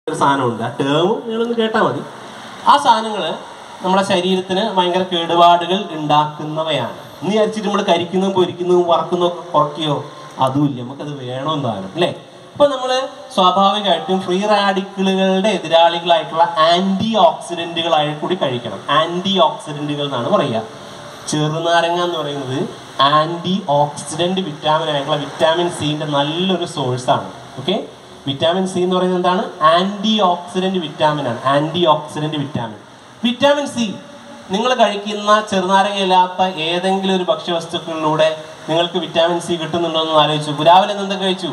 ഒരു സാധനമുണ്ട് ആ ടേം നിങ്ങളൊന്ന് കേട്ടാൽ മതി ആ സാധനങ്ങൾ നമ്മുടെ ശരീരത്തിന് ഭയങ്കര കേടുപാടുകൾ ഉണ്ടാക്കുന്നവയാണ് എന്ന് വിചാരിച്ചിട്ട് നമ്മൾ കരിക്കുന്നതും പൊരിക്കുന്നതും വറക്കുന്നതും ഒക്കെ കുറയ്ക്കുകയോ അതുമില്ല നമുക്കത് വേണമെന്നാണ് അല്ലേ അപ്പൊ നമ്മൾ സ്വാഭാവികമായിട്ടും ഫ്രീ റാഡിക്കലുകളുടെ എതിരാളികളായിട്ടുള്ള ആന്റി ഓക്സിഡന്റുകളായി കൂടി കഴിക്കണം ആന്റി ഓക്സിഡന്റുകൾ എന്നാണ് പറയുക ചെറുനാരങ്ങ എന്ന് പറയുന്നത് ആന്റി ഓക്സിഡന്റ് വിറ്റാമിൻ ആയിട്ടുള്ള വിറ്റാമിൻ സിന്റെ നല്ലൊരു സോഴ്സ് ആണ് ഓക്കെ വിറ്റാമിൻ സി എന്ന് പറയുന്നത് എന്താണ് ആന്റി ഓക്സിഡന്റ് വിറ്റാമിൻ ആണ് antioxidant vitamin vitamin C നിങ്ങൾ കഴിക്കുന്ന ചെറുനാരങ്ങയില്ലാത്ത ഏതെങ്കിലും ഒരു ഭക്ഷ്യവസ്തുക്കളിലൂടെ നിങ്ങൾക്ക് വിറ്റാമിൻ സി കിട്ടുന്നുണ്ടോ എന്ന് ആലോചിച്ചു നോക്കൂ. രാവിലെ ഇന്ന് എന്തൊക്കെ കഴിച്ചു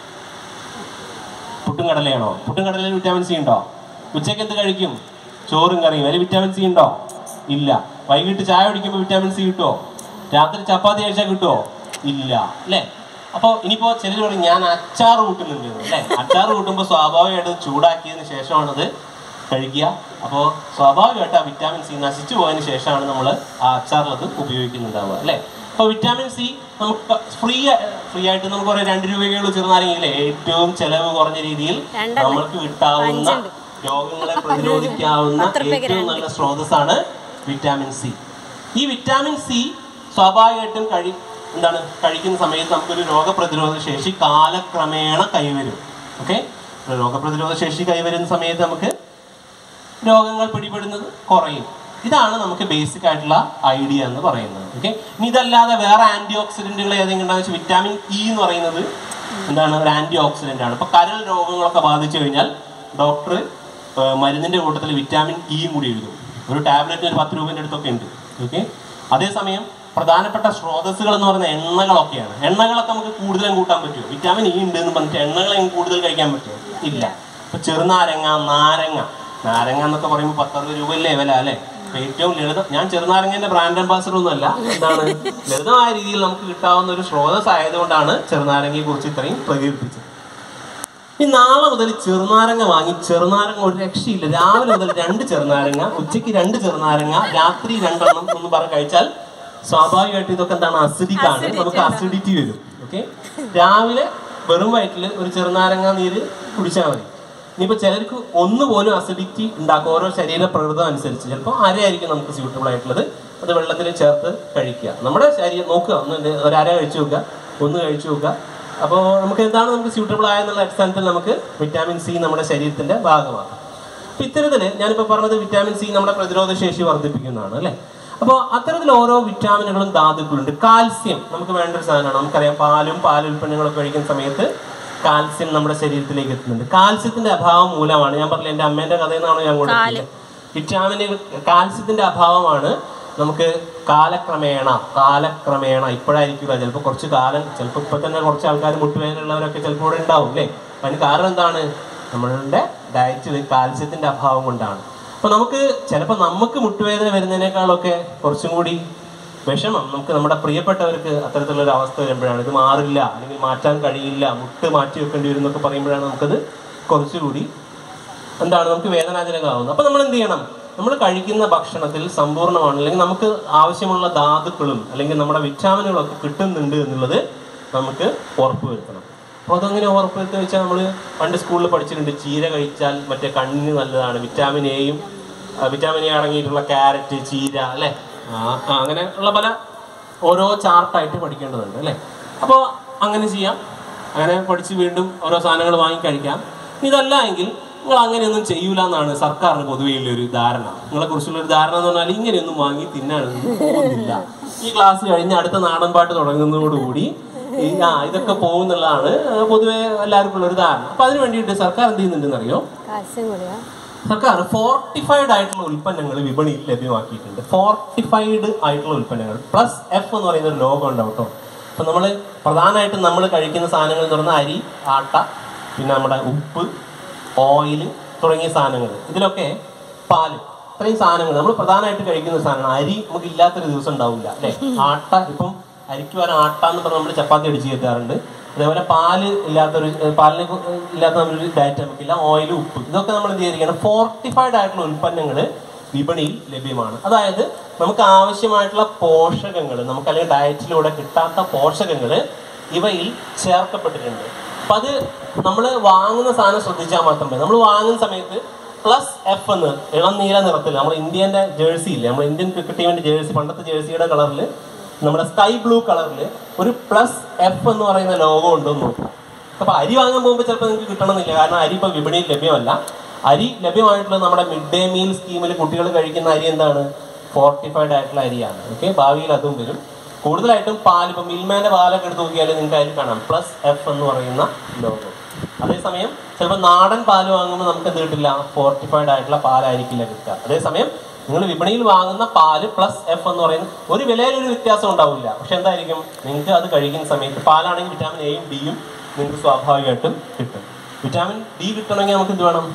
പുട്ടും കടലയാണോ പുട്ടും കടലയിൽ വിറ്റാമിൻ സി ഉണ്ടോ ഉച്ചയ്ക്ക് എന്ത് കഴിക്കും ചോറും കറിയും അതിൽ വിറ്റാമിൻ സി ഉണ്ടോ ഇല്ല വൈകിട്ട് ചായ കുടിക്കുമ്പോൾ വിറ്റാമിൻ സി കിട്ടുമോ രാത്രി ചപ്പാത്തി കഴിച്ചാൽ കിട്ടുമോ ഇല്ല അല്ലേ അപ്പോൾ ഇനിയിപ്പോൾ ചിലർ പറയും ഞാൻ അച്ചാർ കൂട്ടുന്നുണ്ട് എന്ന്, അല്ലേ അച്ചാർ കൂട്ടുമ്പോൾ സ്വാഭാവികമായിട്ട് അത് ചൂടാക്കിയതിന് ശേഷമാണത് കഴിക്കുക അപ്പോൾ സ്വാഭാവികമായിട്ട് ആ വിറ്റാമിൻ സി നശിച്ചു പോയതിന് ശേഷമാണ് നമ്മൾ ആ അച്ചാറിലത് ഉപയോഗിക്കുന്നുണ്ടാവുക അല്ലേ അപ്പോൾ വിറ്റാമിൻ സി നമുക്ക് ഫ്രീ ഫ്രീ ആയിട്ട് നമുക്ക് പറയാം രണ്ട് രൂപയ്ക്കുള്ള ചെറുനാരങ്ങയില്ലേ ഏറ്റവും ചെലവ് കുറഞ്ഞ രീതിയിൽ രണ്ടല്ല. നമുക്ക് കിട്ടാവുന്ന അഞ്ചുണ്ട്. രോഗങ്ങളെ പ്രതിരോധിക്കാവുന്ന പത്ത് രൂപയ്ക്ക് ഏറ്റവും രണ്ട്. നല്ല സ്രോതസ്സാണ് വിറ്റാമിൻ സി ഈ വിറ്റാമിൻ സി സ്വാഭാവികമായിട്ടും കഴി എന്താണ് കഴിക്കുന്ന സമയത്ത് നമുക്കൊരു രോഗപ്രതിരോധ ശേഷി കാലക്രമേണ കൈവരും ഓക്കെ രോഗപ്രതിരോധ ശേഷി കൈവരുന്ന സമയത്ത് നമുക്ക് രോഗങ്ങൾ പിടിപെടുന്നത് കുറയും ഇതാണ് നമുക്ക് ബേസിക് ആയിട്ടുള്ള ഐഡിയ എന്ന് പറയുന്നത് ഓക്കെ ഇനി ഇതല്ലാതെ വേറെ ആന്റി ഓക്സിഡന്റുകൾ ഏതെങ്കിലും ഉണ്ടാകുന്ന വെച്ചാൽ വിറ്റാമിൻ ഇ എന്ന് പറയുന്നത് എന്താണ് ഒരു ആന്റി ഓക്സിഡന്റ് ആണ് ഇപ്പൊ കരൾ രോഗങ്ങളൊക്കെ ബാധിച്ചു കഴിഞ്ഞാൽ ഡോക്ടർ മരുന്നിന്റെ കൂട്ടത്തിൽ വിറ്റാമിൻ ഇയും കൂടി എഴുതും ഒരു ടാബ്ലറ്റിന് ഒരു പത്ത് രൂപേൻ്റെ അടുത്തൊക്കെ ഉണ്ട് ഓക്കെ അതേസമയം പ്രധാനപ്പെട്ട സ്രോതസ്സുകൾ എന്ന് പറയുന്ന എണ്ണകളൊക്കെയാണ് എണ്ണകളൊക്കെ നമുക്ക് കൂടുതലും കൂട്ടാൻ പറ്റുമോ വിറ്റാമിൻ ഇ ഉണ്ട് എന്ന് പറഞ്ഞിട്ട് എണ്ണകളെ കൂടുതൽ കഴിക്കാൻ പറ്റുമോ ഇല്ല ഇപ്പൊ ചെറുനാരങ്ങ നാരങ്ങ നാരങ്ങ എന്നൊക്കെ പറയുമ്പോൾ പത്തറുപത് രൂപയല്ലേ വില അല്ലേ അപ്പൊ ഏറ്റവും ലളിതം ഞാൻ ചെറുനാരങ്ങന്റെ ബ്രാൻഡ് അംബാസഡർ ഒന്നും അല്ല എന്താണ് ലളിതമായ രീതിയിൽ നമുക്ക് കിട്ടാവുന്ന ഒരു സ്രോതസ് ആയതുകൊണ്ടാണ് ചെറുനാരങ്ങയെ കുറിച്ച് ഇത്രയും പ്രകീർത്തിച്ചത് ഈ നാളെ മുതൽ ചെറുനാരങ്ങ വാങ്ങി ചെറുനാരങ്ങ ഒരു രക്ഷയില്ല രാവിലെ മുതൽ രണ്ട് ചെറുനാരങ്ങ ഉച്ചയ്ക്ക് രണ്ട് ചെറുനാരങ്ങ രാത്രി രണ്ടെണ്ണം എന്ന് പറഞ്ഞ് കഴിച്ചാൽ സ്വാഭാവികമായിട്ട് ഇതൊക്കെ എന്താണ് അസിഡിക് ആണ് Acidity നമുക്ക് അസിഡിറ്റി വരും ഓക്കെ രാവിലെ വെറും വയറ്റിൽ ഒരു ചെറുനാരങ്ങ നീര് കുടിച്ചാൽ മതി ഇനിയിപ്പോ ചിലർക്ക് ഒന്ന് പോലും അസിഡിറ്റി ഉണ്ടാക്കും ഓരോ ശരീര പ്രകൃതം അനുസരിച്ച് ചിലപ്പോൾ അരയായിരിക്കും നമുക്ക് സ്യൂട്ടബിൾ ആയിട്ടുള്ളത് അത് വെള്ളത്തിൽ ചേർത്ത് കഴിക്കുക നമ്മുടെ ശരീരം നോക്കുക ഒന്ന് ഒരര കഴിച്ചു നോക്കുക ഒന്ന് കഴിച്ചു നോക്കുക അപ്പോൾ നമുക്ക് എന്താണ് നമുക്ക് സ്യൂട്ടബിൾ ആയെന്നുള്ള അടിസ്ഥാനത്തിൽ നമുക്ക് വിറ്റാമിൻ സി നമ്മുടെ ശരീരത്തിന്റെ ഭാഗമാണ് അപ്പൊ ഇത്തരത്തില് ഞാനിപ്പോ പറഞ്ഞത് വിറ്റാമിൻ സി നമ്മുടെ പ്രതിരോധ ശേഷി വർദ്ധിപ്പിക്കുന്നതാണ് അല്ലെ അപ്പോൾ അത്തരത്തിൽ ഓരോ വിറ്റാമിനുകളും ധാതുക്കളുണ്ട് കാൽസ്യം നമുക്ക് വേണ്ട ഒരു സാധനമാണ് നമുക്കറിയാം പാലും പാൽ ഉൽപ്പന്നങ്ങളൊക്കെ കഴിക്കുന്ന സമയത്ത് കാൽസ്യം നമ്മുടെ ശരീരത്തിലേക്ക് എത്തുന്നുണ്ട് കാൽസ്യത്തിന്റെ അഭാവം മൂലമാണ് ഞാൻ പറഞ്ഞില്ല എന്റെ അമ്മേന്റെ കഥയിൽ നിന്നാണ് ഞാൻ കൊടുത്തത് വിറ്റാമിനുകൾ കാൽസ്യത്തിന്റെ അഭാവമാണ് നമുക്ക് കാലക്രമേണ കാലക്രമേണ ഇപ്പോഴായിരിക്കില്ല ചിലപ്പോൾ കുറച്ച് കാലം ചിലപ്പോൾ ഇപ്പൊ തന്നെ കുറച്ച് ആൾക്കാർ മുട്ടുവേദനയുള്ളവരൊക്കെ ചിലപ്പോൾ ഇവിടെ ഉണ്ടാവും അല്ലേ അപ്പൊ അതിന് കാരണം എന്താണ് നമ്മളുടെ ഡയറ്റിൽ കാൽസ്യത്തിന്റെ അഭാവം കൊണ്ടാണ് അപ്പൊ നമുക്ക് ചിലപ്പോൾ നമുക്ക് മുട്ടുവേദന വരുന്നതിനേക്കാളൊക്കെ കുറച്ചും കൂടി വിഷമം നമുക്ക് നമ്മുടെ പ്രിയപ്പെട്ടവർക്ക് അത്തരത്തിലുള്ള ഒരു അവസ്ഥ വരുമ്പോഴാണ് ഇത് മാറില്ല അല്ലെങ്കിൽ മാറ്റാൻ കഴിയില്ല മുട്ട് മാറ്റി വെക്കേണ്ടി വരും എന്നൊക്കെ പറയുമ്പോഴാണ് നമുക്കത് കുറച്ചുകൂടി എന്താണ് നമുക്ക് വേദനാജനകമാവുന്നത് അപ്പൊ നമ്മൾ എന്ത് ചെയ്യണം നമ്മൾ കഴിക്കുന്ന ഭക്ഷണത്തിൽ സമ്പൂർണ്ണമാണ് അല്ലെങ്കിൽ നമുക്ക് ആവശ്യമുള്ള ധാതുക്കളും അല്ലെങ്കിൽ നമ്മുടെ വിറ്റാമിനുകളൊക്കെ കിട്ടുന്നുണ്ട് എന്നുള്ളത് നമുക്ക് ഉറപ്പുവരുത്തണം അപ്പോൾ അതെങ്ങനെ ഉറപ്പുവരുത്തുക വെച്ചാൽ നമ്മൾ പണ്ട് സ്കൂളിൽ പഠിച്ചിട്ടുണ്ട് ചീര കഴിച്ചാൽ മറ്റേ കണ്ണിന് നല്ലതാണ് വിറ്റാമിൻ എയും വിറ്റാമിൻ എ അടങ്ങിയിട്ടുള്ള ക്യാരറ്റ് ചീര അല്ലേ ആ, ആ, അങ്ങനെ ഉള്ള പല ഓരോ ചാർട്ടായിട്ട് പഠിക്കേണ്ടതുണ്ട് അല്ലേ അപ്പോൾ അങ്ങനെ ചെയ്യാം അങ്ങനെ പഠിച്ച് വീണ്ടും ഓരോ സാധനങ്ങൾ വാങ്ങി കഴിക്കാം ഇതല്ല എങ്കിൽ നിങ്ങൾ അങ്ങനെയൊന്നും ചെയ്യൂല എന്നാണ് സർക്കാരിന് പൊതുവെ ഉള്ള ഒരു ധാരണ നിങ്ങളെ കുറിച്ചുള്ള ഒരു ധാരണ എന്ന് പറഞ്ഞാൽ ഇങ്ങനെയൊന്നും വാങ്ങി തിന്നാനൊന്നും പോകുന്നില്ല ഈ ക്ലാസ് കഴിഞ്ഞ് അടുത്ത നാടൻ പാട്ട് തുടങ്ങുന്നതോടുകൂടി ഈ ആ ഇതൊക്കെ പോകുന്നുള്ളതാണ് പൊതുവെ എല്ലാവർക്കും ഉള്ള ഒരു ധാരണ അപ്പൊ അതിന് വേണ്ടിയിട്ട് സർക്കാർ എന്ത് ചെയ്യുന്നുണ്ടെന്ന് അറിയോ കാൽസ്യം കൂടിയാ സർക്കാർ ഫോർട്ടിഫൈഡ് ആയിട്ടുള്ള ഉൽപ്പന്നങ്ങൾ വിപണിയിൽ ലഭ്യമാക്കിയിട്ടുണ്ട് ഫോർട്ടിഫൈഡ് ആയിട്ടുള്ള ഉൽപ്പന്നങ്ങൾ പ്ലസ് എഫ് എന്ന് പറയുന്ന ഒരു ലോഗോ ഉണ്ടാവും കേട്ടോ അപ്പൊ നമ്മൾ പ്രധാനമായിട്ടും നമ്മൾ കഴിക്കുന്ന സാധനങ്ങൾ എന്ന് പറഞ്ഞാൽ അരി ആട്ട പിന്നെ നമ്മുടെ ഉപ്പ് ഓയിൽ തുടങ്ങിയ സാധനങ്ങൾ ഇതിലൊക്കെ പാല് ഇത്രയും സാധനങ്ങൾ നമ്മൾ പ്രധാനമായിട്ട് കഴിക്കുന്ന സാധനമാണ് അരി നമുക്ക് ഇല്ലാത്തൊരു ദിവസം ഉണ്ടാവില്ല അല്ലെ ആട്ട ഇപ്പം അരിക്ക് വരെ ആട്ട എന്ന് പറഞ്ഞ് നമ്മൾ ചപ്പാത്തി അടിച്ച് കയറ്റാറുണ്ട് അതേപോലെ പാല് ഇല്ലാത്തൊരു ഏഹ് പാലിന് കു- ഏഹ് ഇല്ലാത്ത നമ്മളൊരു ഡയറ്റ് നമുക്കില്ല ഓയിൽ ഉപ്പ് ഇതൊക്കെ നമ്മൾ എന്ത് ചെയ്തിരിക്കണം ഫോർട്ടിഫൈഡ് ആയിട്ടുള്ള ഉൽപ്പന്നങ്ങൾ വിപണിയിൽ ലഭ്യമാണ് അതായത് നമുക്ക് ആവശ്യമായിട്ടുള്ള പോഷകങ്ങൾ നമുക്ക് അല്ലെങ്കിൽ ഡയറ്റിലൂടെ കിട്ടാത്ത പോഷകങ്ങൾ ഇവയിൽ ചേർക്കപ്പെട്ടിട്ടുണ്ട് അപ്പൊ അത് നമ്മൾ വാങ്ങുന്ന സാധനം ശ്രദ്ധിച്ചാൽ മാത്രം മതി നമ്മൾ വാങ്ങുന്ന സമയത്ത് പ്ലസ് എഫ് എന്ന് ഇളം നീല നിറത്തിൽ നമ്മൾ ഇന്ത്യന്റെ ജേഴ്സി ഇല്ലേ നമ്മൾ ഇന്ത്യൻ ക്രിക്കറ്റ് ടീമിന്റെ ജേഴ്സി പണ്ടത്തെ ജേഴ്സിയുടെ കളറിൽ നമ്മുടെ സ്കൈ ബ്ലൂ കളറിൽ ഒരു പ്ലസ് എഫ് എന്ന് പറയുന്ന ലോഗോ ഉണ്ടെന്ന് നോക്കും അപ്പൊ അരി വാങ്ങാൻ പോകുമ്പോൾ ചിലപ്പോൾ നിങ്ങൾക്ക് കിട്ടണമെന്നില്ല കാരണം അരി ഇപ്പൊ വിപണിയിൽ ലഭ്യമല്ല അരി ലഭ്യമായിട്ടുള്ള നമ്മുടെ മിഡ് ഡേ മീൽ സ്കീമിൽ കുട്ടികൾ കഴിക്കുന്ന അരി എന്താണ് ഫോർട്ടിഫൈഡ് ആയിട്ടുള്ള അരിയാണ് ഓക്കെ ഭാവിയിൽ അതും വരും കൂടുതലായിട്ടും പാൽ ഇപ്പൊ മിൽമേന്റെ പാലൊക്കെ എടുത്ത് നോക്കിയാൽ നിങ്ങൾക്ക് അതിൽ കാണാം പ്ലസ് എഫ് എന്ന് പറയുന്ന ലോഗോ അതേസമയം ചിലപ്പോൾ നാടൻ പാല് വാങ്ങുമ്പോൾ നമുക്ക് എന്ത് കിട്ടില്ല ഫോർട്ടിഫൈഡ് ആയിട്ടുള്ള പാലായിരിക്കില്ല കിട്ടുക അതേസമയം നിങ്ങൾ വിപണിയിൽ വാങ്ങുന്ന പാല് പ്ലസ് എഫ് എന്ന് പറയുന്ന ഒരു വിലയിൽ ഒരു വ്യത്യാസം ഉണ്ടാവില്ല പക്ഷെ എന്തായിരിക്കും നിങ്ങൾക്ക് അത് കഴിക്കുന്ന സമയത്ത് പാലാണെങ്കിൽ വിറ്റാമിൻ എയും ഡിയും നിങ്ങൾക്ക് സ്വാഭാവികമായിട്ടും കിട്ടും വിറ്റാമിൻ ഡി കിട്ടണമെങ്കിൽ നമുക്ക് എന്ത് വേണം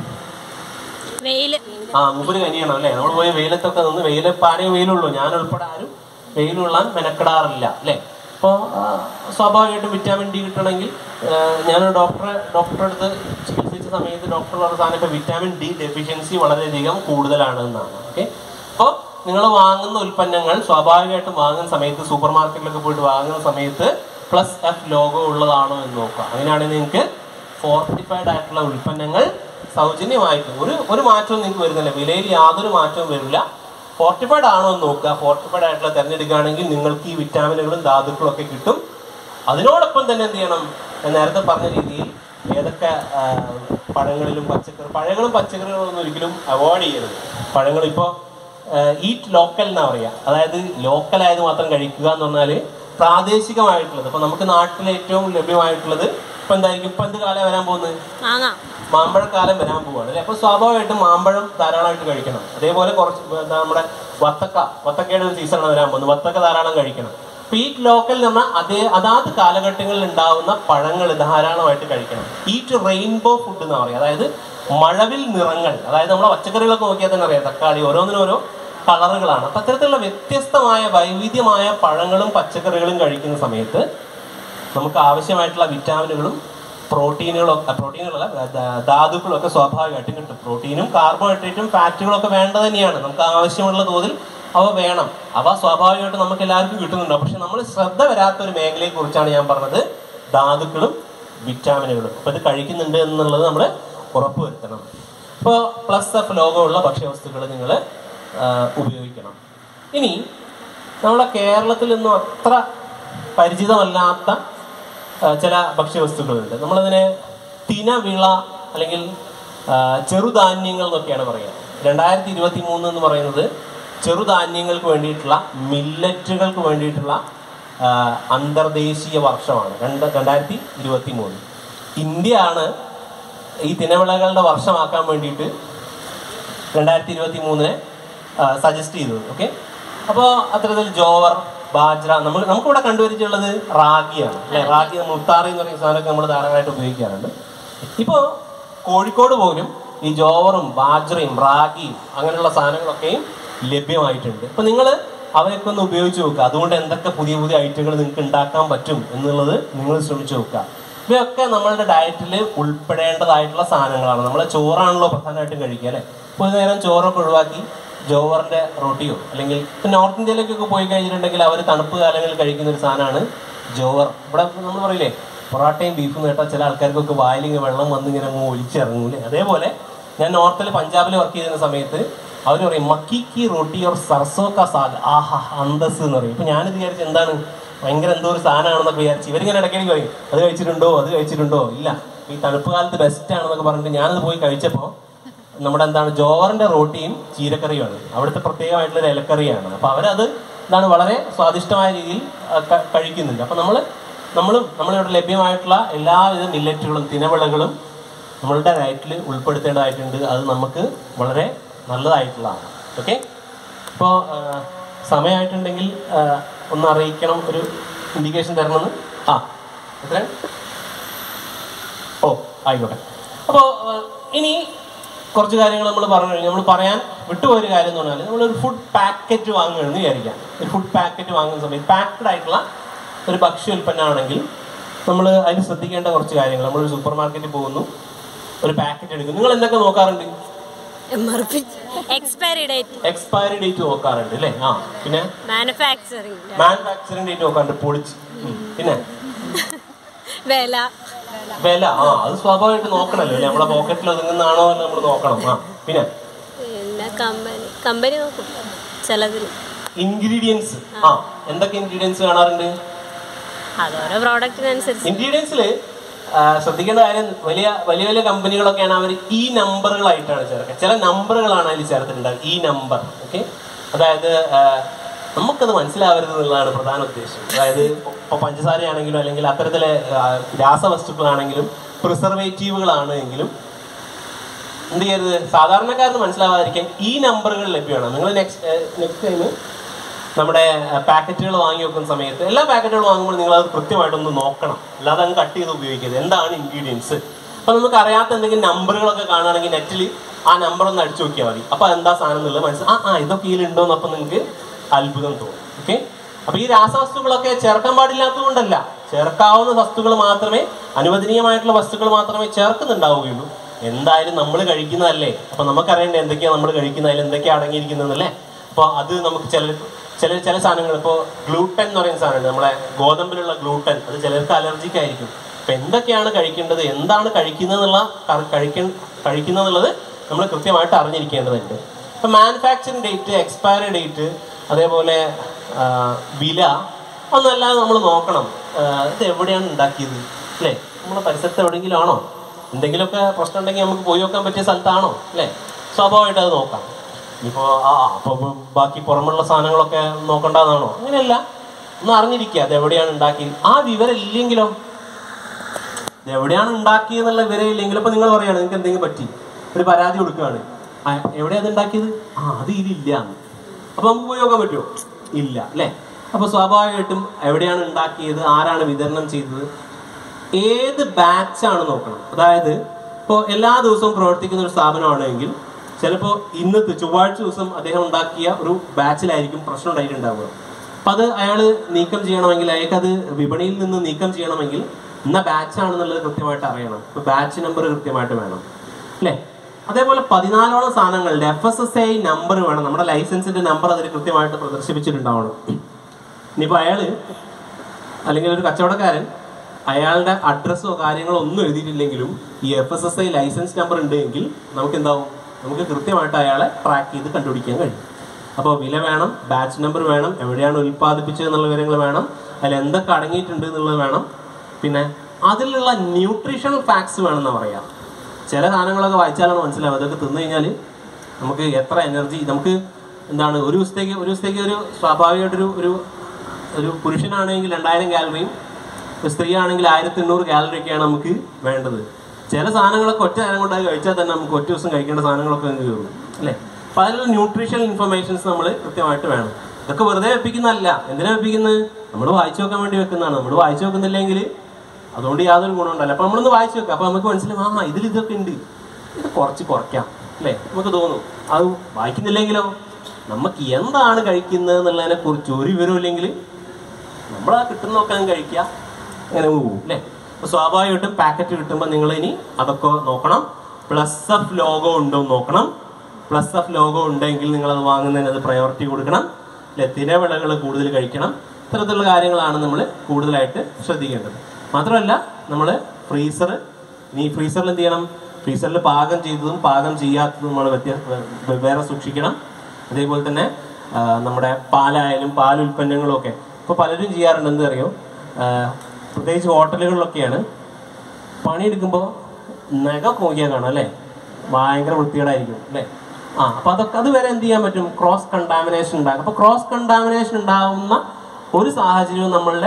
വെയില് ആ മുമ്പിൽ കനിയണം അല്ലേ നമ്മൾ പോയി വെയിലത്തൊക്കെ നിന്ന് വെയിൽ പാടിയ വെയിലുള്ളൂ ഞാൻ ഉൾപ്പെടെ ആരും വെയിലുള്ളാൻ മെനക്കെടാറില്ല അല്ലേ അപ്പോൾ സ്വാഭാവികമായിട്ടും വിറ്റാമിൻ ഡി കിട്ടണമെങ്കിൽ ആ, ഞാനൊരു ഡോക്ടറെ ഡോക്ടറെ അടുത്ത് ചികിത്സിച്ച സമയത്ത് ഡോക്ടർ പറഞ്ഞ സാധനം ഇപ്പോൾ വിറ്റാമിൻ ഡി ഡെഫിഷ്യൻസി വളരെയധികം കൂടുതലാണ് എന്നാണ് ഓക്കെ അപ്പോൾ നിങ്ങൾ വാങ്ങുന്ന ഉൽപ്പന്നങ്ങൾ സ്വാഭാവികമായിട്ടും വാങ്ങുന്ന സമയത്ത് സൂപ്പർ മാർക്കറ്റിലൊക്കെ പോയിട്ട് വാങ്ങുന്ന സമയത്ത് പ്ലസ് എഫ് ലോഗോ ഉള്ളതാണോ എന്ന് നോക്കുക അങ്ങനെയാണെങ്കിൽ നിങ്ങൾക്ക് ഫോർട്ടിഫൈഡ് ആയിട്ടുള്ള ഉൽപ്പന്നങ്ങൾ സൗജന്യമായിട്ട് ഒരു ഒരു മാറ്റവും നിങ്ങൾക്ക് വരുന്നില്ല വിലയിൽ യാതൊരു മാറ്റവും വരില്ല ഫോർട്ടിഫൈഡ് ആണോ എന്ന് നോക്കുക ഫോർട്ടിഫൈഡ് ആയിട്ടുള്ള തിരഞ്ഞെടുക്കുകയാണെങ്കിൽ നിങ്ങൾക്ക് ഈ വിറ്റാമിനുകളും ധാതുക്കളും ഒക്കെ കിട്ടും അതിനോടൊപ്പം തന്നെ എന്ത് ചെയ്യണം ഞാൻ നേരത്തെ പറഞ്ഞ രീതിയിൽ ഏതൊക്കെ ആ, പഴങ്ങളിലും പച്ചക്കറി പഴങ്ങളും പച്ചക്കറികളും ഒന്നും ഒരിക്കലും അവോയ്ഡ് ചെയ്യരുത് പഴങ്ങൾ ഇപ്പോൾ ഈറ്റ് ലോക്കൽ എന്നാ പറയുക അതായത് ലോക്കലായത് മാത്രം കഴിക്കുക എന്ന് പറഞ്ഞാൽ പ്രാദേശികമായിട്ടുള്ളത് ഇപ്പൊ നമുക്ക് നാട്ടിൽ ഏറ്റവും ലഭ്യമായിട്ടുള്ളത് ഇപ്പൊ എന്തായിരിക്കും ഇപ്പൊ എന്ത് കാലം വരാൻ പോകുന്നത് മാങ്ങ മാമ്പഴക്കാലം വരാൻ പോവാണ് അല്ലേ അപ്പൊ സ്വാഭാവികമായിട്ടും മാമ്പഴം ധാരാളമായിട്ട് കഴിക്കണം അതേപോലെ കുറച്ച് എന്താ നമ്മുടെ വത്തക്ക വത്തക്കയുടെ ഒരു സീസണാണ് വരാൻ പോകുന്നത് വത്തക്ക ധാരാളം കഴിക്കണം അപ്പൊ ഈ ലോക്കൽ എന്ന് പറഞ്ഞാൽ അതേ അതാത് കാലഘട്ടങ്ങളിൽ ഉണ്ടാവുന്ന പഴങ്ങൾ ധാരാളമായിട്ട് കഴിക്കണം ഈറ്റ് റെയിൻബോ ഫുഡ് എന്ന് പറയുക അതായത് മഴവിൽ നിറങ്ങൾ അതായത് നമ്മളെ പച്ചക്കറികളൊക്കെ നോക്കിയാൽ തന്നെ അറിയാം തക്കാളി ഓരോന്നിനും ഓരോ കളറുകളാണ് അപ്പൊ അത്തരത്തിലുള്ള വ്യത്യസ്തമായ വൈവിധ്യമായ പഴങ്ങളും പച്ചക്കറികളും കഴിക്കുന്ന സമയത്ത് നമുക്ക് ആവശ്യമായിട്ടുള്ള വിറ്റാമിനുകളും പ്രോട്ടീനുകളും അഹ് പ്രോട്ടീനുകളല്ല ധാ- ധാതുക്കളും ഒക്കെ സ്വാഭാവികമായിട്ടും കിട്ടും പ്രോട്ടീനും കാർബോഹൈഡ്രേറ്റും ഫാറ്റുകളും ഒക്കെ വേണ്ടത് തന്നെയാണ് നമുക്ക് ആവശ്യമുള്ള തോതിൽ അവ വേണം അവ സ്വാഭാവികമായിട്ടും നമുക്ക് എല്ലാവർക്കും കിട്ടുന്നുണ്ട് പക്ഷെ നമ്മൾ ശ്രദ്ധ വരാത്ത ഒരു മേഖലയെ കുറിച്ചാണ് ഞാൻ പറഞ്ഞത് ധാതുക്കളും വിറ്റാമിനുകളും അപ്പൊ ഇത് കഴിക്കുന്നുണ്ട് എന്നുള്ളത് നമ്മൾ ഉറപ്പുവരുത്തണം ഇപ്പോൾ പ്ലസ് എഫ് ലോഗമുള്ള ഭക്ഷ്യവസ്തുക്കൾ നിങ്ങൾ ഉപയോഗിക്കണം ഇനി നമ്മളെ കേരളത്തിൽ നിന്നും അത്ര പരിചിതമല്ലാത്ത ആ, ചില ഭക്ഷ്യവസ്തുക്കളുണ്ട് നമ്മളതിനെ തിനവിള അല്ലെങ്കിൽ ആ, ചെറുധാന്യങ്ങൾ എന്നൊക്കെയാണ് പറയുക രണ്ടായിരത്തി ഇരുപത്തി മൂന്ന് എന്ന് പറയുന്നത് ചെറുധാന്യങ്ങൾക്ക് വേണ്ടിയിട്ടുള്ള മില്ലറ്റുകൾക്ക് വേണ്ടിയിട്ടുള്ള ആ, അന്തർദേശീയ വർഷമാണ് രണ്ട് രണ്ടായിരത്തി ഇരുപത്തി മൂന്ന് ഇന്ത്യ ആണ് ഈ തിനവിളകളുടെ വർഷമാക്കാൻ വേണ്ടിയിട്ട് രണ്ടായിരത്തി ഇരുപത്തി മൂന്നിനെ സജസ്റ്റ് ചെയ്തത് ഓക്കെ അപ്പോൾ അത്തരത്തിൽ ജോവർ ബാജ്ര നമ്മൾ നമുക്കിവിടെ കണ്ടുവരിച്ചുള്ളത് റാഗിയാണ് അല്ലെ റാഗി മുത്താറി എന്ന് പറയുന്ന സാധനമൊക്കെ നമ്മൾ ധാരാളമായിട്ട് ഉപയോഗിക്കാറുണ്ട് ഇപ്പോൾ കോഴിക്കോട് പോലും ഈ ജോവറും ബാജ്രയും റാഗിയും അങ്ങനെയുള്ള സാധനങ്ങളൊക്കെയും ലഭ്യമായിട്ടുണ്ട് അപ്പൊ നിങ്ങൾ അവയൊക്കെ ഒന്ന് ഉപയോഗിച്ച് നോക്കുക അതുകൊണ്ട് എന്തൊക്കെ പുതിയ പുതിയ ഐറ്റങ്ങൾ നിങ്ങൾക്ക് ഉണ്ടാക്കാൻ പറ്റും എന്നുള്ളത് നിങ്ങൾ ശ്രമിച്ചു നോക്കുക ഇവയൊക്കെ നമ്മളുടെ ഡയറ്റിൽ ഉൾപ്പെടേണ്ടതായിട്ടുള്ള സാധനങ്ങളാണ് നമ്മളെ ചോറാണല്ലോ പ്രധാനമായിട്ടും കഴിക്കുക അല്ലെ ഇപ്പോൾ ഒരു നേരം ചോറൊക്കെ ഒഴിവാക്കി ജോവറിന്റെ റൊട്ടിയോ അല്ലെങ്കിൽ ഇപ്പൊ നോർത്ത് ഇന്ത്യയിലേക്കൊക്കെ പോയി കഴിഞ്ഞിട്ടുണ്ടെങ്കിൽ അവർ തണുപ്പ് കാലങ്ങളിൽ കഴിക്കുന്ന ഒരു സാധനമാണ് ജോവർ ഇവിടെ നമ്മൾ പറയില്ലേ പൊറാട്ടയും ബീഫും കേട്ടാൽ ചില ആൾക്കാർക്കൊക്കെ വായിലിങ്ങനെ വെള്ളം വന്ന് ഇങ്ങനെ അങ്ങ് ഒലിച്ചിറങ്ങൂലേ അതേപോലെ ഞാൻ നോർത്തിൽ പഞ്ചാബിൽ വർക്ക് ചെയ്യുന്ന സമയത്ത് അവർ പറയും മക്കി കി റോട്ടി ഓർ സർസോ കാ സാഗ് ആഹാ അന്തസ് എന്ന് പറയും ഇപ്പൊ ഞാനിത് വിചാരിച്ചു എന്താണ് ഭയങ്കര എന്തോ ഒരു സാധനമാണെന്നൊക്കെ വിചാരിച്ചു ഇവരിങ്ങനെ ഇടയ്ക്കിടയ്ക്ക് പറയും അത് കഴിച്ചിട്ടുണ്ടോ അത് കഴിച്ചിട്ടുണ്ടോ ഇല്ല ഈ തണുപ്പ് കാലത്ത് ബെസ്റ്റ് ആണെന്നൊക്കെ പറഞ്ഞിട്ട് ഞാനത് പോയി കഴിച്ചപ്പോൾ നമ്മുടെ എന്താണ് ജോവറിന്റെ റോട്ടിയും ചീരക്കറിയുമാണ് അവിടുത്തെ പ്രത്യേകമായിട്ടുള്ള ഒരു ഇലക്കറിയാണ് അപ്പൊ അവരത് എന്താണ് വളരെ സ്വാദിഷ്ടമായ രീതിയിൽ ആ, ക- കഴിക്കുന്നുണ്ട് അപ്പൊ നമ്മൾ നമ്മളും നമ്മളിവിടെ ലഭ്യമായിട്ടുള്ള എല്ലാവിധ മില്ലറ്റുകളും തിനവിളകളും നമ്മളുടെ ഡയറ്റിൽ ഉൾപ്പെടുത്തേണ്ടതായിട്ടുണ്ട് അത് നമുക്ക് വളരെ നല്ലതായിട്ടുള്ളതാണ് ഓക്കെ ഇപ്പോൾ സമയമായിട്ടുണ്ടെങ്കിൽ ആ, ഒന്ന് അറിയിക്കണം ഒരു ഇൻഡിക്കേഷൻ തരണമെന്ന് ആ എത്ര ഓ ആയിക്കോട്ടെ അപ്പോൾ ഇനി കുറച്ച് കാര്യങ്ങൾ നമ്മൾ പറഞ്ഞു കഴിഞ്ഞു നമ്മൾ പറയാൻ വിട്ടുപോയൊരു കാര്യം എന്ന് പറഞ്ഞാൽ നമ്മളൊരു ഫുഡ് പാക്കറ്റ് വാങ്ങുകയാണെന്ന് വിചാരിക്കാം ഒരു ഫുഡ് പാക്കറ്റ് വാങ്ങുന്ന സമയത്ത് പാക്ഡ് ആയിട്ടുള്ള ഒരു ഭക്ഷ്യ ഉൽപ്പന്നമാണെങ്കിൽ നമ്മൾ അതിന് ശ്രദ്ധിക്കേണ്ട കുറച്ച് കാര്യങ്ങൾ നമ്മളൊരു സൂപ്പർ മാർക്കറ്റിൽ പോകുന്നു ഒരു പാക്കറ്റ് എടുക്കും നിങ്ങൾ എന്തൊക്കെ നോക്കാറുണ്ട് M R P expiry date expiry date നോക്കാറുണ്ട് അല്ലേ ആ പിന്നെ മാനുഫാക്ചറിങ് മാനുഫാക്ചറിംഗ് ഡേറ്റ് നോക്കാറുണ്ട് പൊളിച്ച് ഉം. പിന്നെ വില വില ആ അത് സ്വാഭാവികമായിട്ട് നോക്കണല്ലോ അല്ലേ നമ്മളെ പോക്കറ്റിൽ ഒതുങ്ങുന്നതാണോ എന്ന് നമ്മൾ നോക്കണം ആ പിന്നെ പിന്നെ കമ്പനി കമ്പനി നോക്കും ചിലതിൽ ഇൻഗ്രീഡിയൻസ് ആ എന്തൊക്കെ ഇൻഗ്രീഡിയൻസ് കാണാറുണ്ട് അതോരോ പ്രോഡക്റ്റിനനുസരിച്ച് ഇൻഗ്രീഡിയൻസിൽ ശ്രദ്ധിക്കേണ്ട കാര്യം വലിയ വലിയ വലിയ കമ്പനികളൊക്കെയാണ് അവർ ഈ നമ്പറുകളായിട്ടാണ് ചേർക്കുക ചില നമ്പറുകളാണ് അതിൽ ചേർത്തിട്ടുണ്ടാവുക ഈ നമ്പർ ഓക്കെ അതായത് ആ, നമുക്കത് മനസ്സിലാവരുത് എന്നുള്ളതാണ് പ്രധാന ഉദ്ദേശം അതായത് ഇപ്പോൾ പഞ്ചസാരയാണെങ്കിലും അല്ലെങ്കിൽ അത്തരത്തിലെ ആ, രാസവസ്തുക്കളാണെങ്കിലും പ്രിസർവേറ്റീവുകളാണ് എങ്കിലും എന്ത് ചെയ്യരുത് സാധാരണക്കാരന് മനസ്സിലാവാതിരിക്കാൻ ഈ നമ്പറുകൾ ലഭ്യമാണ് നിങ്ങൾ നെക്സ്റ്റ് നെക്സ്റ്റ് ടൈം നമ്മുടെ പാക്കറ്റുകൾ വാങ്ങി വെക്കുന്ന സമയത്ത് എല്ലാ പാക്കറ്റുകൾ വാങ്ങുമ്പോൾ നിങ്ങൾ അത് കൃത്യമായിട്ടൊന്ന് നോക്കണം അല്ലാതെ അങ്ങ് കട്ട് ചെയ്ത് ഉപയോഗിക്കരുത് എന്താണ് ഇൻഗ്രീഡിയൻസ് അപ്പൊ നമുക്ക് അറിയാത്ത എന്തെങ്കിലും നമ്പറുകളൊക്കെ കാണുകയാണെങ്കിൽ നെറ്റിൽ ആ നമ്പർ ഒന്ന് അടിച്ചു നോക്കിയാൽ മതി അപ്പൊ എന്താ സാധനം എന്നുള്ളത് മനസ്സിലായി ആ ആ ഇതൊക്കെ ഇതിലുണ്ടോ എന്നപ്പം നിങ്ങൾക്ക് അത്ഭുതം തോന്നും ഓക്കെ അപ്പൊ ഈ രാസവസ്തുക്കളൊക്കെ ചേർക്കാൻ പാടില്ലാത്തതുകൊണ്ടല്ല ചേർക്കാവുന്ന വസ്തുക്കൾ മാത്രമേ അനുവദനീയമായിട്ടുള്ള വസ്തുക്കൾ മാത്രമേ ചേർക്കുന്നുണ്ടാവുകയുള്ളൂ എന്തായാലും നമ്മൾ കഴിക്കുന്നതല്ലേ അപ്പൊ നമുക്കറിയണ്ടേ എന്തൊക്കെയാണ് നമ്മൾ കഴിക്കുന്നത് അതിൽ എന്തൊക്കെയാണ് അടങ്ങിയിരിക്കുന്നതല്ലേ അപ്പോൾ അത് നമുക്ക് ചില ചില ചില സാധനങ്ങൾ ഇപ്പോൾ ഗ്ലൂട്ടൻ എന്ന് പറയുന്ന സാധനമുണ്ട് നമ്മളെ ഗോതമ്പിലുള്ള ഗ്ലൂട്ടൻ അത് ചിലർക്ക് അലർജിക്ക് ആയിരിക്കും അപ്പൊ എന്തൊക്കെയാണ് കഴിക്കേണ്ടത് എന്താണ് കഴിക്കുന്നത് എന്നുള്ള കഴിക്ക കഴിക്കുന്നതെന്നുള്ളത് നമ്മൾ കൃത്യമായിട്ട് അറിഞ്ഞിരിക്കേണ്ടതുണ്ട് ഇപ്പൊ മാനുഫാക്ചറിങ് ഡേറ്റ് എക്സ്പയറി ഡേറ്റ് അതേപോലെ ആ, വില ഒന്നല്ലാതെ നമ്മൾ നോക്കണം ആ, ഇത് എവിടെയാണ് ഉണ്ടാക്കിയത് അല്ലേ നമ്മുടെ പരിസരത്ത് എവിടെയെങ്കിലും ആണോ എന്തെങ്കിലുമൊക്കെ പ്രശ്നം ഉണ്ടെങ്കിൽ നമുക്ക് പോയി നോക്കാൻ പറ്റിയ സ്ഥലത്താണോ അല്ലേ സ്വാഭാവികമായിട്ട് അത് നോക്കാം ഇനിയിപ്പോ ആ അപ്പൊ ബാക്കി പുറമുള്ള സാധനങ്ങളൊക്കെ നോക്കണ്ടെന്നാണോ അങ്ങനെയല്ല ഒന്ന് അറിഞ്ഞിരിക്കുക അത് എവിടെയാണ് ഉണ്ടാക്കിയത് ആ വിവരം ഇല്ലെങ്കിലോ ഇത് എവിടെയാണ് ഉണ്ടാക്കിയെന്നുള്ള വിവരം ഇല്ലെങ്കിൽ ഇപ്പൊ നിങ്ങൾ പറയാണ് നിങ്ങൾക്ക് എന്തെങ്കിലും പറ്റി ഒരു പരാതി കൊടുക്കുകയാണ് ആ, എവിടെയാ അത് ഉണ്ടാക്കിയത് ആ അത് ഇതില്ല എന്ന്. അപ്പൊ നമുക്ക് പോയി നോക്കാൻ പറ്റുമോ ഇല്ല അല്ലേ അപ്പൊ സ്വാഭാവികമായിട്ടും എവിടെയാണ് ഉണ്ടാക്കിയത് ആരാണ് വിതരണം ചെയ്തത് ഏത് ബാച്ചാണ് നോക്കണം അതായത് ഇപ്പോൾ എല്ലാ ദിവസവും പ്രവർത്തിക്കുന്ന ഒരു സ്ഥാപനമാണെങ്കിൽ ചിലപ്പോൾ ഇന്നത്തെ ചൊവ്വാഴ്ച ദിവസം അദ്ദേഹം ഉണ്ടാക്കിയ ഒരു ബാച്ചിലായിരിക്കും പ്രശ്നം ഉണ്ടായിട്ടുണ്ടാവുക അപ്പം അത് അയാൾ നീക്കം ചെയ്യണമെങ്കിൽ അയാൾക്ക് അത് വിപണിയിൽ നിന്ന് നീക്കം ചെയ്യണമെങ്കിൽ ഇന്ന ബാച്ചാണെന്നുള്ളത് കൃത്യമായിട്ട് അറിയണം ഇപ്പൊ ബാച്ച് നമ്പർ കൃത്യമായിട്ട് വേണം അല്ലേ അതേപോലെ പതിനാലോളം സാധനങ്ങളുടെ F S S I number വേണം നമ്മുടെ ലൈസൻസിന്റെ നമ്പർ അതിൽ കൃത്യമായിട്ട് പ്രദർശിപ്പിച്ചിട്ടുണ്ടാവണം ഇനിയിപ്പോൾ അയാള് അല്ലെങ്കിൽ ഒരു കച്ചവടക്കാരൻ അയാളുടെ അഡ്രസ്സോ കാര്യങ്ങളോ ഒന്നും എഴുതിയിട്ടില്ലെങ്കിലും ഈ F S S I licence number ഉണ്ടെങ്കിൽ നമുക്ക് എന്താവും നമുക്ക് കൃത്യമായിട്ട് അയാളെ ട്രാക്ക് ചെയ്ത് കണ്ടുപിടിക്കാൻ കഴിയും അപ്പോൾ വില വേണം ബാച്ച് നമ്പർ വേണം എവിടെയാണ് ഉൽപ്പാദിപ്പിച്ചത് എന്നുള്ള വിവരങ്ങൾ വേണം അതിൽ എന്തൊക്കെ അടങ്ങിയിട്ടുണ്ട് എന്നുള്ളത് വേണം പിന്നെ അതിലുള്ള ന്യൂട്രീഷണൽ ഫാക്ട്സ് വേണമെന്ന് പറയാം ചില സാധനങ്ങളൊക്കെ വായിച്ചാലാണ് മനസ്സിലാവും അതൊക്കെ തിന്നു കഴിഞ്ഞാൽ നമുക്ക് എത്ര എനർജി നമുക്ക് എന്താണ് ഒരു ദിവസത്തേക്ക് ഒരു ദിവസത്തേക്ക് ഒരു സ്വാഭാവികമായിട്ടൊരു ഒരു ഒരു പുരുഷനാണെങ്കിൽ രണ്ടായിരം കാലറിയും ഒരു സ്ത്രീ ആണെങ്കിൽ ആയിരത്തി എണ്ണൂറ് കാലറി ഒക്കെയാണ് നമുക്ക് വേണ്ടത് ചില സാധനങ്ങളൊക്കെ ഒറ്റ നേരം കൊണ്ടായി കഴിച്ചാൽ തന്നെ നമുക്ക് ഒറ്റ ദിവസം കഴിക്കേണ്ട സാധനങ്ങളൊക്കെ അങ്ങ് കയറും അല്ലേ അപ്പൊ അതിലുള്ള ന്യൂട്രീഷണൽ ഇൻഫർമേഷൻസ് നമ്മൾ കൃത്യമായിട്ട് വേണം ഇതൊക്കെ വെറുതെ വെപ്പിക്കുന്നതല്ല എന്തിനാ വെപ്പിക്കുന്നത് നമ്മൾ വായിച്ചു നോക്കാൻ വേണ്ടി വെക്കുന്നതാണ് നമ്മൾ വായിച്ചു നോക്കുന്നില്ലെങ്കിൽ അതുകൊണ്ട് യാതൊരു ഗുണമുണ്ടല്ല അപ്പൊ നമ്മളൊന്ന് വായിച്ചു വെക്കാം അപ്പൊ നമുക്ക് മനസ്സിലാവും ആ ഇതിൽ ഇതൊക്കെ ഉണ്ട് ഇത് കുറച്ച് കുറയ്ക്കാം അല്ലേ നമുക്ക് തോന്നും അത് വായിക്കുന്നില്ലെങ്കിലോ നമുക്ക് എന്താണ് കഴിക്കുന്നത് എന്നുള്ളതിനെ കുറിച്ച് ഒരു വിവരവും ഇല്ലെങ്കിൽ നമ്മൾ ആ കിട്ടുന്ന നോക്കാൻ കഴിക്കുക അങ്ങനെ പോകും അല്ലേ അപ്പൊ സ്വാഭാവികമായിട്ടും പാക്കറ്റ് കിട്ടുമ്പോൾ നിങ്ങൾ ഇനി അതൊക്കെ നോക്കണം പ്ലസ് എഫ് ലോഗോ ഉണ്ടോ എന്ന് നോക്കണം പ്ലസ് എഫ് ലോഗോ ഉണ്ടെങ്കിൽ നിങ്ങൾ അത് വാങ്ങുന്നതിന് അത് പ്രയോറിറ്റി കൊടുക്കണം അല്ലെ തിനവിളകൾ കൂടുതൽ കഴിക്കണം ഇത്തരത്തിലുള്ള കാര്യങ്ങളാണ് നമ്മൾ കൂടുതലായിട്ട് ശ്രദ്ധിക്കേണ്ടത് മാത്രമല്ല നമ്മൾ ഫ്രീസർ ഇനി ഫ്രീസറിൽ എന്ത് ചെയ്യണം ഫ്രീസറിൽ പാകം ചെയ്തതും പാകം ചെയ്യാത്തതും നമ്മൾ വ്യത്യാ വെവ്വേറെ സൂക്ഷിക്കണം അതേപോലെ തന്നെ ആ, നമ്മുടെ പാലായാലും പാൽ ഉൽപ്പന്നങ്ങളും ഒക്കെ ഇപ്പോൾ പലരും ചെയ്യാറുണ്ട് എന്ത് അറിയോ ആ, പ്രത്യേകിച്ച് ഹോട്ടലുകളിലൊക്കെയാണ് പണിയെടുക്കുമ്പോൾ നഖ നോക്കിയാൽ കാണാം അല്ലേ ഭയങ്കര വൃത്തികേടായിരിക്കും അല്ലേ ആ അപ്പൊ അതൊക്കെ അത് വരെ എന്ത് ചെയ്യാൻ പറ്റും ക്രോസ് കണ്ടാമിനേഷൻ ഉണ്ടാകും അപ്പൊ ക്രോസ് കണ്ടാമിനേഷൻ ഉണ്ടാവുന്ന ഒരു സാഹചര്യവും നമ്മളുടെ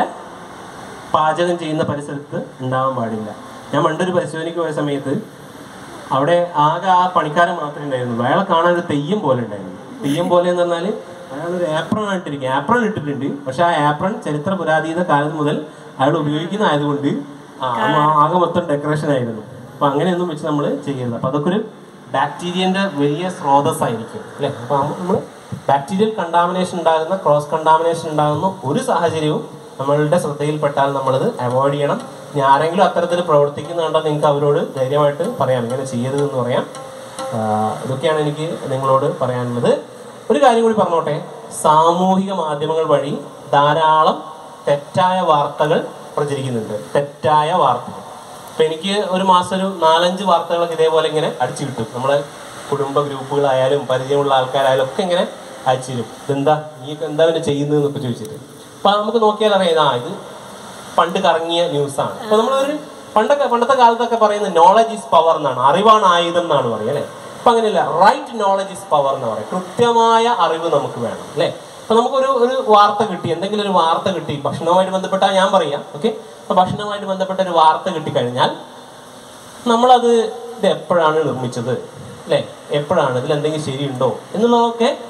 പാചകം ചെയ്യുന്ന പരിസരത്ത് ഉണ്ടാവാൻ പാടില്ല ഞാൻ പണ്ടൊരു പരിശോധനയ്ക്ക് പോയ സമയത്ത് അവിടെ ആകെ ആ പണിക്കാരൻ മാത്രമേ ഉണ്ടായിരുന്നുള്ളൂ അയാളെ കാണാൻ ഒരു തെയ്യം പോലെ ഉണ്ടായിരുന്നു തെയ്യം പോലെ എന്ന് പറഞ്ഞാൽ അയാൾ ഒരു ആപ്രൺ ഇട്ടിരിക്കും ആപ്രൺ ഇട്ടിട്ടുണ്ട് പക്ഷെ ആ ആപ്രൺ ചരിത്ര പുരാതീത കാലം മുതൽ അയാൾ ഉപയോഗിക്കുന്ന ആയതുകൊണ്ട് ആ, ആ ആകെ മൊത്തം ഡെക്കറേഷൻ ആയിരുന്നു അപ്പൊ അങ്ങനെയൊന്നും വെച്ച് നമ്മൾ ചെയ്യരുത് അപ്പൊ അതൊക്കെ ഒരു ബാക്ടീരിയന്റെ വലിയ സ്രോതസ്സായിരിക്കും അല്ലെ അപ്പൊ നമ്മൾ ബാക്ടീരിയൽ കണ്ടാമിനേഷൻ ഉണ്ടാകുന്ന ക്രോസ് കണ്ടാമിനേഷൻ ഉണ്ടാകുന്ന ഒരു സാഹചര്യവും നമ്മളുടെ ശ്രദ്ധയിൽപ്പെട്ടാൽ നമ്മളത് അവോയ്ഡ് ചെയ്യണം ഇനി ആരെങ്കിലും അത്തരത്തിൽ പ്രവർത്തിക്കുന്നുണ്ടോ നിങ്ങൾക്ക് അവരോട് ധൈര്യമായിട്ട് പറയാം ഇങ്ങനെ ചെയ്യരുതെന്ന് പറയാം ആ, ഇതൊക്കെയാണ് എനിക്ക് നിങ്ങളോട് പറയാനുള്ളത് ഒരു കാര്യം കൂടി പറഞ്ഞോട്ടെ സാമൂഹിക മാധ്യമങ്ങൾ വഴി ധാരാളം തെറ്റായ വാർത്തകൾ പ്രചരിക്കുന്നുണ്ട് തെറ്റായ വാർത്തകൾ അപ്പൊ എനിക്ക് ഒരു മാസം ഒരു നാലഞ്ച് വാർത്തകളൊക്കെ ഇതേപോലെ ഇങ്ങനെ അടിച്ചു കിട്ടും നമ്മളെ കുടുംബ ഗ്രൂപ്പുകളായാലും പരിചയമുള്ള ആൾക്കാരായാലും ഒക്കെ ഇങ്ങനെ അയച്ചു തരും ഇതെന്താ നീ എന്താ പിന്നെ ചെയ്യുന്നതെന്നൊക്കെ ചോദിച്ചിട്ട് അപ്പൊ നമുക്ക് നോക്കിയാൽ അറിയാം ആ ഇത് പണ്ട് കറങ്ങിയ ന്യൂസാണ് അപ്പൊ നമ്മളൊരു പണ്ടൊക്കെ പണ്ടത്തെ കാലത്തൊക്കെ പറയുന്നത് നോളജ് ഈസ് പവർ എന്നാണ് അറിവാണ് ആയുധം എന്നാണ് പറയുക അല്ലെ അപ്പൊ അങ്ങനെയല്ല റൈറ്റ് നോളജ് ഈസ് പവർ എന്ന് പറയും കൃത്യമായ അറിവ് നമുക്ക് വേണം അല്ലെ അപ്പൊ നമുക്കൊരു ഒരു വാർത്ത കിട്ടി എന്തെങ്കിലും ഒരു വാർത്ത കിട്ടി ഭക്ഷണവുമായിട്ട് ബന്ധപ്പെട്ടാൽ ഞാൻ പറയാം ഓക്കെ അപ്പൊ ഭക്ഷണവുമായിട്ട് ബന്ധപ്പെട്ട ഒരു വാർത്ത കിട്ടിക്കഴിഞ്ഞാൽ നമ്മളത് ഇത് എപ്പോഴാണ് നിർമ്മിച്ചത് അല്ലെ എപ്പോഴാണ് ഇതിൽ എന്തെങ്കിലും ശരിയുണ്ടോ എന്നുള്ളതൊക്കെ